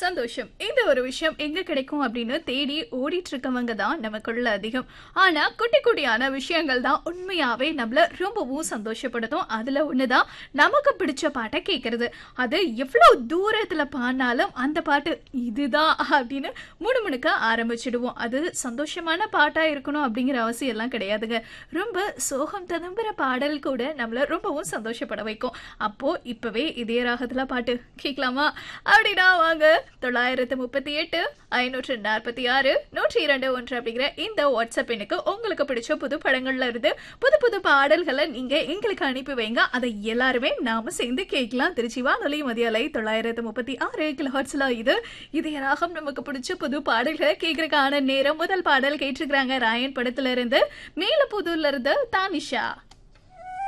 சந்தோஷம் இந்த ஒரு விஷயம் எங்க கிடைக்கும் அப்படின்னு தேடி ஓடிட்டு இருக்கவங்க தான் நமக்குள்ள அதிகம் ஆனா குட்டி குட்டியான விஷயங்கள் தான் உண்மையாவே நம்மள ரொம்பவும் சந்தோஷப்படுத்தும் அதுல ஒண்ணுதான் நமக்கு பிடிச்ச பாட்டை கேட்கறது அது எவ்வளவு தூரத்துல பாடினாலும் அந்த பாட்டு இதுதான் அப்படின்னு முணுமுணுக்க ஆரம்பிச்சிடுவோம் அது சந்தோஷமான பாட்டா இருக்கணும் அப்படிங்கிற அவசியம் எல்லாம் கிடையாதுங்க ரொம்ப சோகம் ததும்புற பாடல் கூட நம்மள ரொம்பவும் சந்தோஷப்பட வைக்கும் அப்போ இப்பவே இதே ராகத்துல பாட்டு கேட்கலாமா அப்படின்னா வாங்க தொள்ளாயிரத்து முப்பத்தி எட்டு ஐநூற்று நாற்பத்தி ஆறு நூற்றி இரண்டு ஒன்று அப்படிங்கிற இந்த வாட்ஸ்அப் எண்ணுக்கு உங்களுக்கு பிடிச்ச புது படங்கள்ல இருந்து புது புது பாடல்களை நீங்க எங்களுக்கு அனுப்பி வைங்க அதை எல்லாருமே நாம சேர்ந்து கேட்கலாம் திருச்சி வானொலி மதியாலை தொள்ளாயிரத்து முப்பத்தி ஆறு கிலோஹர்ட்ஸ்ல இது இதே ராகம் நமக்கு பிடிச்ச புது பாடல்களை கேட்கறதுக்கான நேரம் முதல் பாடல் கேட்டிருக்கிறாங்க ராயன் படத்துல இருந்து மேலப்புதூர்ல இருந்து தானிஷா